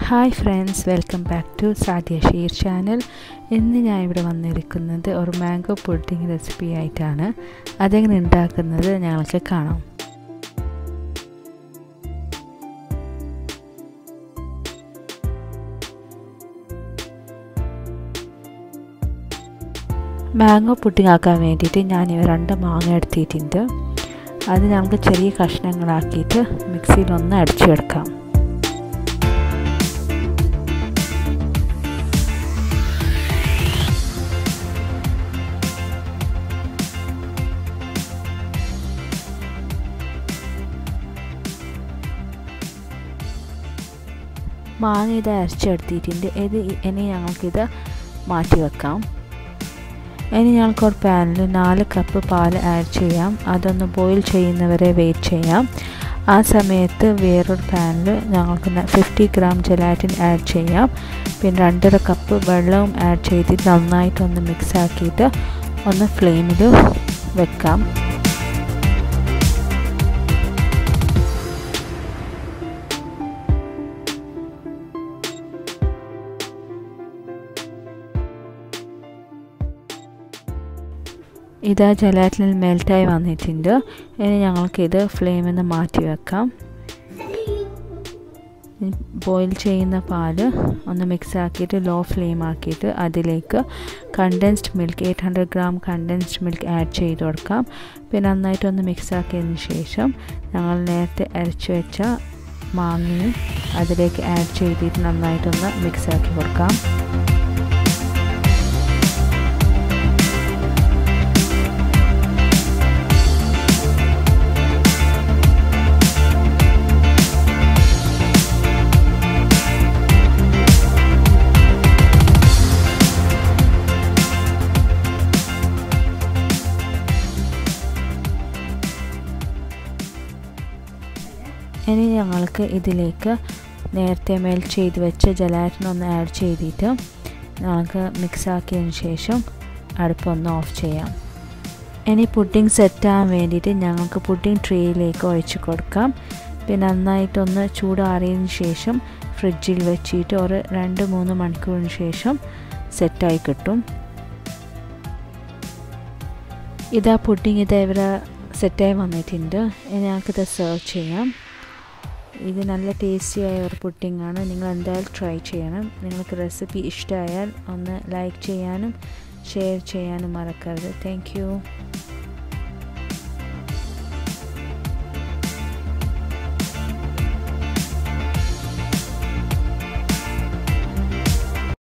hi friends welcome back to Sadiya Sheer channel ഇന്ന് ഞാൻ ഇവിടെ വന്നിരിക്കുന്നത് ഒരു മാംഗോ പുഡിംഗ് റെസിപ്പി ആയിട്ടാണ് അതെങ്ങനെ ഉണ്ടാക്കുന്നത് ഞങ്ങൾക്ക് കാണാം മാംഗോ പുഡിംഗ് ആക്കാൻ വേണ്ടിയിട്ട് ഞാൻ രണ്ട് മാങ്ങ എടുത്തിട്ടുണ്ട് അത് നമുക്ക് ചെറിയ കഷ്ണങ്ങളാക്കിയിട്ട് മിക്സിയിൽ ഒന്ന് അടിച്ചെടുക്കാം മാങ്ങ ഇത് അരച്ചെടുത്തിട്ടുണ്ട് ഇത് ഇനി ഞങ്ങൾക്കിത് മാറ്റി വെക്കാം ഇനി ഞങ്ങൾക്ക് ഒരു പാനിൽ നാല് കപ്പ് പാൽ ആഡ് ചെയ്യാം അതൊന്ന് ബോയിൽ ചെയ്യുന്നവരെ വെയിറ്റ് ചെയ്യാം ആ സമയത്ത് വേറൊരു പാനിൽ ഞങ്ങൾക്ക് ഫിഫ്റ്റി ഗ്രാം ജലാറ്റിൻ ആഡ് ചെയ്യാം പിന്നെ രണ്ടര കപ്പ് വെള്ളവും ആഡ് ചെയ്തിട്ട് നന്നായിട്ടൊന്ന് മിക്സ് ആക്കിയിട്ട് ഒന്ന് ഫ്ലെയിമിൽ വെക്കാം ഇതാ ജലാറ്റിനിൽ മെൽറ്റായി വന്നിട്ടുണ്ട് ഇനി ഞങ്ങൾക്കിത് ഫ്ലെയിമിൽ നിന്ന് മാറ്റി വെക്കാം ബോയിൽ ചെയ്യുന്ന പാല് ഒന്ന് മിക്സ് ആക്കിയിട്ട് ലോ ഫ്ലെയിം ആക്കിയിട്ട് അതിലേക്ക് condensed milk eight hundred gram condensed milk add ചെയ്ത് കൊടുക്കാം പിന്നെ നന്നായിട്ടൊന്ന് മിക്സ് ആക്കിയതിന് ശേഷം ഞങ്ങൾ നേരത്തെ അരച്ചു വെച്ച മാങ്ങയും അതിലേക്ക് ആഡ് ചെയ്തിട്ട് നന്നായിട്ടൊന്ന് മിക്സ് ആക്കി കൊടുക്കാം ഇനി ഞങ്ങൾക്ക് ഇതിലേക്ക് നേരത്തെ മെൽറ്റ് ചെയ്ത് വെച്ച ജലാറ്റിൻ ഒന്ന് ആഡ് ചെയ്തിട്ട് ഞങ്ങൾക്ക് മിക്സ് ആക്കിയതിന് ശേഷം അടുപ്പൊന്ന് ഓഫ് ചെയ്യാം ഇനി പുഡിംഗ് സെറ്റാകാൻ വേണ്ടിയിട്ട് ഞങ്ങൾക്ക് പുഡിംഗ് ട്രേയിലേക്ക് ഒഴിച്ച് കൊടുക്കാം പിന്നെ നന്നായിട്ടൊന്ന് ചൂടാറിയതിന് ശേഷം ഫ്രിഡ്ജിൽ വെച്ചിട്ട് ഒരു രണ്ട് മൂന്ന് മണിക്കൂറിന് ശേഷം സെറ്റായി കിട്ടും ഇതാ പുഡിംഗ് ഇത് ഇവിടെ സെറ്റായി വന്നിട്ടുണ്ട് ഇനി ഞങ്ങൾക്കിത് സെർവ് ചെയ്യാം ഇത് നല്ല ടേസ്റ്റിയായ ഒരു പുഡിങ്ങാണ് നിങ്ങൾ എന്തായാലും ട്രൈ ചെയ്യണം നിങ്ങൾക്ക് റെസിപ്പി ഇഷ്ടമായാൽ ഒന്ന് ലൈക്ക് ചെയ്യാനും ഷെയർ ചെയ്യാനും മറക്കരുത് താങ്ക്